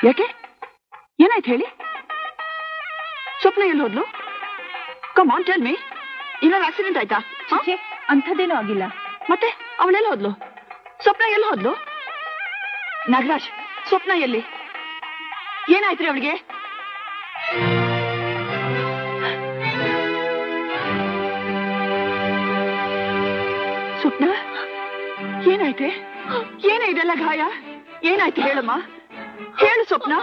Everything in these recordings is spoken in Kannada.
ಯಾಕೆ ಏನಾಯ್ತು ಹೇಳಿ ಸ್ವಪ್ನ ಎಲ್ಲಿ ಹೋದ್ಲು ಕಮ್ ಆನ್ ಟೆಲ್ ಮೀ ಇಲ್ಲಾರ ಆಕ್ಸಿಡೆಂಟ್ ಆಯ್ತಾ ಹ? ಛೆ, ಅಂಥದ್ದೇನೂ ಆಗಿಲ್ಲ ಮತ್ತೆ ಅವಳೆಲ್ಲ ಹೋದ್ಲು ಸ್ವಪ್ನ ಎಲ್ಲಿ ಹೋದ್ಲು ನಾಗರಾಜ್ ಸ್ವಪ್ನ ಎಲ್ಲಿ ಏನಾಯ್ತ್ರಿ ಅವಳಿಗೆ ಸ್ವಪ್ನ ಏನಾಯ್ತೆ ಏನ ಇದೆಲ್ಲ ಗಾಯ ಏನಾಯ್ತು ಹೇಳಮ್ಮ ಹೇಳು ಸ್ವಪ್ನ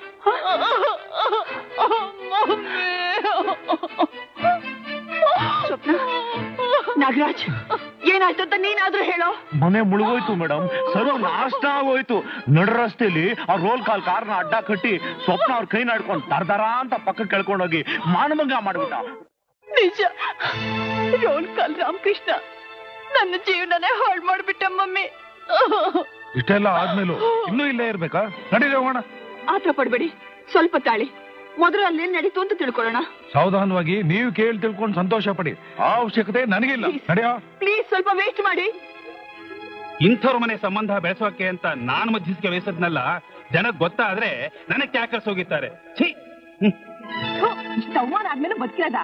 ಸ್ವಪ್ನ ನಾಗರಾಜ್ ಏನಾಯ್ತು ಅಂತ ನೀನಾದ್ರೂ ಹೇಳೋ ಮನೆ ಮುಳುಗೋಯ್ತು ಮೇಡಮ್ ಸರ್ವ ನಾಷ್ಟ ಆಗೋಯ್ತು ನಡ ರಸ್ತೆಲಿ ಆ ರೋಲ್ ಕಾಲ್ ಕಾರ್ನ ಅಡ್ಡ ಕಟ್ಟಿ ಸ್ವಪ್ನ ಅವ್ರ ಕೈ ನಾಡ್ಕೊಂಡು ದರ್ದರ ಅಂತ ಪಕ್ಕ ಕೆಳ್ಕೊಂಡೋಗಿ ಮಾನಭಂಗ ಮಾಡ್ಬಿಟ್ಟ ನಿಜ ರೋಲ್ ಕಾಲ್ ರಾಮಕೃಷ್ಣ ನನ್ನ ಜೀವನನೇ ಹಾಳು ಮಾಡ್ಬಿಟ್ಟ ಮಮ್ಮಿ ಇಷ್ಟೆಲ್ಲ ಆದ್ಮೇಲೂ ಇನ್ನೂ ಇಲ್ಲೇ ಇರ್ಬೇಕಾ ನಡೀರಿ ಹೋಗೋಣ ಆತರ ಪಡ್ಬೇಡಿ ಸ್ವಲ್ಪ ತಾಳಿ ಮೊದಲು ಅಲ್ಲಿ ನಡೀತು ಅಂತ ತಿಳ್ಕೊಳ್ಳೋಣ ಸಾವಧಾನವಾಗಿ ನೀವು ಕೇಳಿ ತಿಳ್ಕೊಂಡು ಸಂತೋಷ ಪಡಿ ಆ ಅವಶ್ಯಕತೆ ನನಗಿಲ್ಲ ನಡೆಯೋ ಪ್ಲೀಸ್ ಸ್ವಲ್ಪ ವೇಸ್ಟ್ ಮಾಡಿ ಇಂಥವ್ರ ಮನೆ ಸಂಬಂಧ ಬೆಳೆಸೋಕೆ ಅಂತ ನಾನು ಮಧ್ಯಸ್ಥಿಕೆ ವಹಿಸದ್ನಲ್ಲ ಜನಕ್ ಗೊತ್ತಾದ್ರೆ ನನಗ್ ಕ್ಯಾಕರ್ಸ್ ಹೋಗಿದ್ದಾರೆ ಛೀ ಸ್ಟವ್ ಆದ್ಮೇಲೆ ಬದುಕಿರೋದ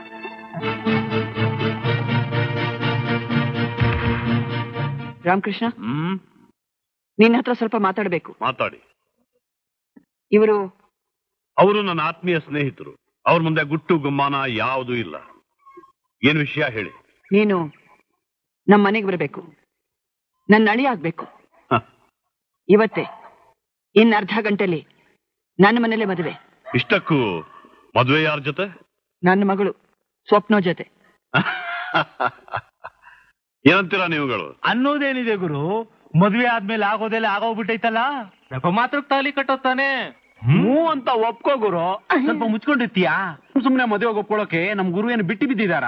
ರಾಮಕೃಷ್ಣ ಹ್ಮ್ ನಿನ್ನ ಹತ್ರ ಸ್ವಲ್ಪ ಮಾತಾಡಬೇಕು ಮಾತಾಡಿ ಇವರು ಅವರು ನನ್ನ ಆತ್ಮೀಯ ಸ್ನೇಹಿತರು ಅವ್ರ ಮುಂದೆ ಗುಟ್ಟು ಗುಮ್ಮಾನ ಯಾವುದೂ ಇಲ್ಲ ಏನ್ ವಿಷಯ ಹೇಳಿ ನೀನು ನಮ್ಮ ಮನೆಗೆ ಬರಬೇಕು ನನ್ನ ಅಳಿ ಆಗ್ಬೇಕು ಹ. ಇವತ್ತೇ ಇನ್ ಅರ್ಧ ಗಂಟೆಲಿ ನನ್ನ ಮನೇಲೆ ಮದುವೆ ಇಷ್ಟಕ್ಕೂ ಮದುವೆ ಯಾರ ಜೊತೆ ನನ್ನ ಮಗಳು ಸ್ವಪ್ನೋ ಜೊತೆ ಏನಂತೀರಾ ನೀವುಗಳು ಅನ್ನೋದೇನಿದೆ ಗುರು ಮದ್ವೆ ಆದ್ಮೇಲೆ ಆಗೋದೆಲ್ಲ ಆಗೋಗ್ಬಿಟ್ಟೈತಲ್ಲ ನೆಪ ಮಾತ್ರ ತಾಲಿ ಕಟ್ಟೋತಾನೆ ಹ್ಞೂ ಅಂತ ಒಪ್ಕೋ ಗುರು ಸ್ವಲ್ಪ ಮುಚ್ಕೊಂಡಿರ್ತೀಯಾ ಸುಮ್ನೆ ಮದುವೆ ಒಪ್ಕೊಳ್ಳೋಕೆ ನಮ್ ಗುರು ಏನು ಬಿಟ್ಟು ಬಿದ್ದಿದಾರ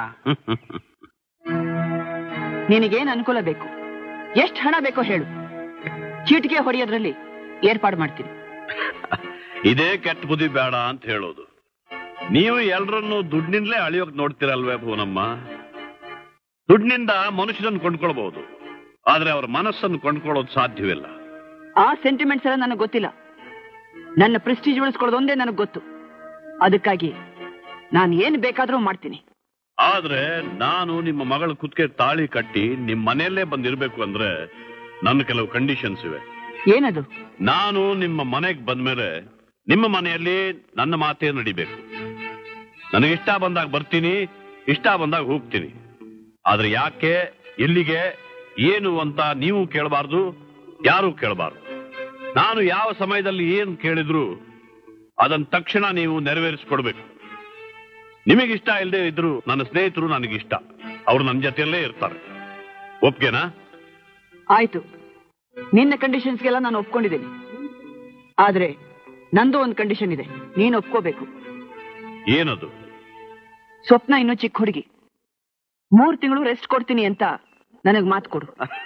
ನಿನಗೇನ್ ಅನುಕೂಲ ಬೇಕು ಎಷ್ಟು ಹಣ ಬೇಕೋ ಹೇಳು ಚೀಟಿಗೆ ಹೊಡೆಯೋದ್ರಲ್ಲಿ ಏರ್ಪಾಡು ಮಾಡ್ತೀನಿ ಇದೇ ಕೆಟ್ಟ ಬುದ್ಧಿ ಬೇಡ ಅಂತ ಹೇಳೋದು ನೀವು ಎಲ್ರನ್ನು ದುಡ್ಡಿನಿಂದಲೇ ಅಳಿಯೋಕ್ ನೋಡ್ತೀರಲ್ವೇ ಭುವನಮ್ಮ ದುಡ್ಡಿನಿಂದ ಮನುಷ್ಯನನ್ನು ಕೊಂಡ್ಕೊಳ್ಬಹುದು ಆದ್ರೆ ಅವ್ರ ಮನಸ್ಸನ್ನು ಕೊಂಡ್ಕೊಳ್ಳೋದು ಸಾಧ್ಯವಿಲ್ಲ ಆ ಸೆಂಟಿಮೆಂಟ್ಸ್ ಎಲ್ಲ ನನಗೆ ಗೊತ್ತಿಲ್ಲ ನನ್ನ ಪ್ರೆಸ್ಟೀಜ್ ಉಳಿಸ್ಕೊಳ್ಳೋದು ಒಂದೇ ನನಗೆ ಗೊತ್ತು ಅದಕ್ಕಾಗಿ ನಾನು ಏನ್ ಬೇಕಾದ್ರೂ ಮಾಡ್ತೀನಿ ಆದ್ರೆ ನಾನು ನಿಮ್ಮ ಮಗಳ ಕುತ್ತಿಗೆ ತಾಳಿ ಕಟ್ಟಿ ನಿಮ್ ಮನೆಯಲ್ಲೇ ಬಂದಿರ್ಬೇಕು ಅಂದ್ರೆ ನನ್ನ ಕೆಲವು ಕಂಡೀಷನ್ಸ್ ಇವೆ ಏನದು ನಾನು ನಿಮ್ಮ ಮನೆಗೆ ಬಂದ್ಮೇಲೆ ನಿಮ್ಮ ಮನೆಯಲ್ಲಿ ನನ್ನ ಮಾತೇ ನಡಿಬೇಕು ನನಗೆ ಇಷ್ಟ ಬಂದಾಗ ಬರ್ತೀನಿ ಇಷ್ಟ ಬಂದಾಗ ಹೋಗ್ತೀನಿ ಆದ್ರೆ ಯಾಕೆ ಎಲ್ಲಿಗೆ ಏನು ಅಂತ ನೀವು ಕೇಳಬಾರ್ದು ಯಾರು ಕೇಳಬಾರ್ದು ನಾನು ಯಾವ ಸಮಯದಲ್ಲಿ ಏನು ಕೇಳಿದ್ರು ಅದನ್ನ ತಕ್ಷಣ ನೀವು ನೆರವೇರಿಸ್ಕೊಡ್ಬೇಕು ನಿಮಗಿಷ್ಟ ಇಲ್ಲದೆ ಇದ್ರು ನನ್ನ ಸ್ನೇಹಿತರು ನನಗಿಷ್ಟ ಅವರು ನನ್ನ ಜೊತೆಯಲ್ಲೇ ಇರ್ತಾರೆ ಒಪ್ಗೆನಾ ಆಯ್ತು ನಿನ್ನ ಕಂಡೀಷನ್ಸ್ಗೆಲ್ಲ ನಾನು ಒಪ್ಕೊಂಡಿದ್ದೀನಿ ಆದ್ರೆ ನಂದು ಒಂದು ಕಂಡೀಷನ್ ಇದೆ ನೀನು ಒಪ್ಕೋಬೇಕು ಏನದು ಸ್ವಪ್ನ ಇನ್ನೂ ಚಿಕ್ಕ ಹುಡುಗಿ ಮೂರ್ ತಿಂಗಳು ರೆಸ್ಟ್ ಕೊಡ್ತೀನಿ ಅಂತ ನನಗ್ ಮಾತು ಕೊಡು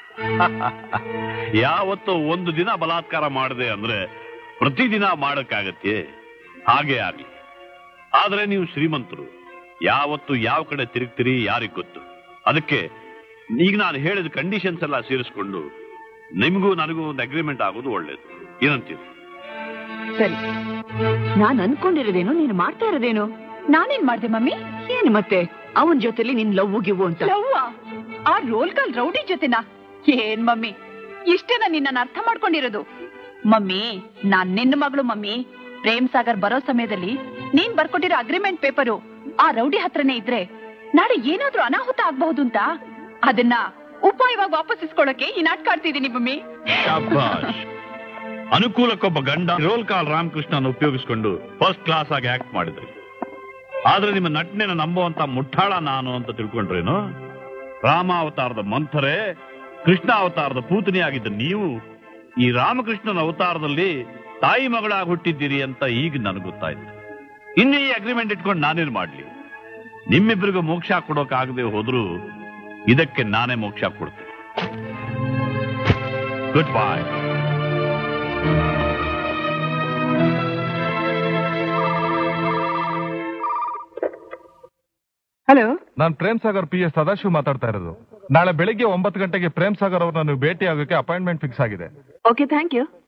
ಯಾವತ್ತೋ ಒಂದು ದಿನ ಬಲಾತ್ಕಾರ ಮಾಡಿದೆ ಅಂದ್ರೆ ಪ್ರತಿದಿನ ಮಾಡಕ್ಕಾಗತ್ತೆ ಹಾಗೆ ಆಗ್ಲಿ ಆದ್ರೆ ನೀವು ಶ್ರೀಮಂತರು ಯಾವತ್ತು ಯಾವ ಕಡೆ ತಿರುಗ್ತೀರಿ ಯಾರಿಗ್ ಗೊತ್ತು ಅದಕ್ಕೆ ಈಗ ನಾನು ಹೇಳಿದ ಕಂಡೀಷನ್ಸ್ ಎಲ್ಲ ಸೇರಿಸ್ಕೊಂಡು ನಿಮಗೂ ನನಗೂ ಒಂದು ಅಗ್ರಿಮೆಂಟ್ ಆಗೋದು ಒಳ್ಳೇದು ಏನಂತೀರಿ ಸರಿ ನಾನ್ ಅನ್ಕೊಂಡಿರೋದೇನು ನೀನು ಮಾಡ್ತಾ ಇರೋದೇನು ನಾನೇನ್ ಮಾಡ್ದೆ ಮಮ್ಮಿ ಏನು ಮತ್ತೆ ಅವನ್ ಜೊತೆಲಿ ನಿನ್ ಲವ್ ಗಿವು ಅಂತ ಲವ್ವ ಆ ರೋಲ್ ಕಾಲ್ ರೌಡಿ ಜೊತೆನಾ ಏನ್ ಮಮ್ಮಿ ಇಷ್ಟೇನ ನಿನ್ನ ಅರ್ಥ ಮಾಡ್ಕೊಂಡಿರೋದು ಮಮ್ಮಿ ನಾನ್ ನಿನ್ನ ಮಗಳು ಮಮ್ಮಿ ಪ್ರೇಮ್ ಸಾಗರ್ ಬರೋ ಸಮಯದಲ್ಲಿ ನೀನ್ ಬರ್ಕೊಟ್ಟಿರೋ ಅಗ್ರಿಮೆಂಟ್ ಪೇಪರು ಆ ರೌಡಿ ಹತ್ರನೇ ಇದ್ರೆ ನಾಳೆ ಏನಾದ್ರೂ ಅನಾಹುತ ಆಗ್ಬಹುದು ಅಂತ ಅದನ್ನ ಉಪಾಯವಾಗಿ ವಾಪಸ್ ಇಸ್ಕೊಳಕ್ಕೆ ಈ ನಾಟಕ ಆಡ್ತಿದೀನಿ ಮಮ್ಮಿ ಶಾಬಾಷ್. ಅನುಕೂಲಕ್ಕೊಬ್ಬ ಗಂಡ ರೋಲ್ ಕಾಲ್ ರಾಮಕೃಷ್ಣನ ಉಪಯೋಗಿಸಿಕೊಂಡು ಫಸ್ಟ್ ಕ್ಲಾಸ್ ಆಗಿ ಆಕ್ಟ್ ಮಾಡಿದ್ರಿ ಆದ್ರೆ ನಿಮ್ಮ ನಟನೆನ ನಂಬುವಂತ ಮುಠಾಳ ನಾನು ಅಂತ ತಿಳ್ಕೊಂಡ್ರೇನು ರಾಮ ಅವತಾರದ ಮಂಥರೆ ಕೃಷ್ಣ ಅವತಾರದ ಪೂತನಿ ಆಗಿದ್ದ ನೀವು ಈ ರಾಮಕೃಷ್ಣನ ಅವತಾರದಲ್ಲಿ ತಾಯಿ ಮಗಳಾಗಿ ಹುಟ್ಟಿದ್ದೀರಿ ಅಂತ ಈಗ ನನಗೆ ಗೊತ್ತಾಯ್ತು ಇನ್ನು ಈ ಅಗ್ರಿಮೆಂಟ್ ಇಟ್ಕೊಂಡು ನಾನೇನ್ ಮಾಡ್ಲಿ ನಿಮ್ಮಿಬ್ಬರಿಗೂ ಮೋಕ್ಷ ಕೊಡೋಕಾಗದೆ ಹೋದ್ರು ಇದಕ್ಕೆ ನಾನೇ ಮೋಕ್ಷ ಕೊಡ್ತೀನಿ ಗುಡ್ ಬಾಯ್ ಹಲೋ ನಾನ್ ಪ್ರೇಮ್ ಸಾಗರ್ ಪಿ ಎಸ್ ಸದಾಶಿವ್ ಮಾತಾಡ್ತಾ ಇರೋದು ನಾಳೆ ಬೆಳಿಗ್ಗೆ ಒಂಬತ್ತು ಗಂಟೆಗೆ ಪ್ರೇಮ್ ಸಾಗರ್ ಅವ್ರನ್ನ ನೀವು ಭೇಟಿ ಆಗೋಕೆ ಅಪಾಯಿಂಟ್ಮೆಂಟ್ ಫಿಕ್ಸ್ ಆಗಿದೆ ಓಕೆ ಥ್ಯಾಂಕ್ ಯು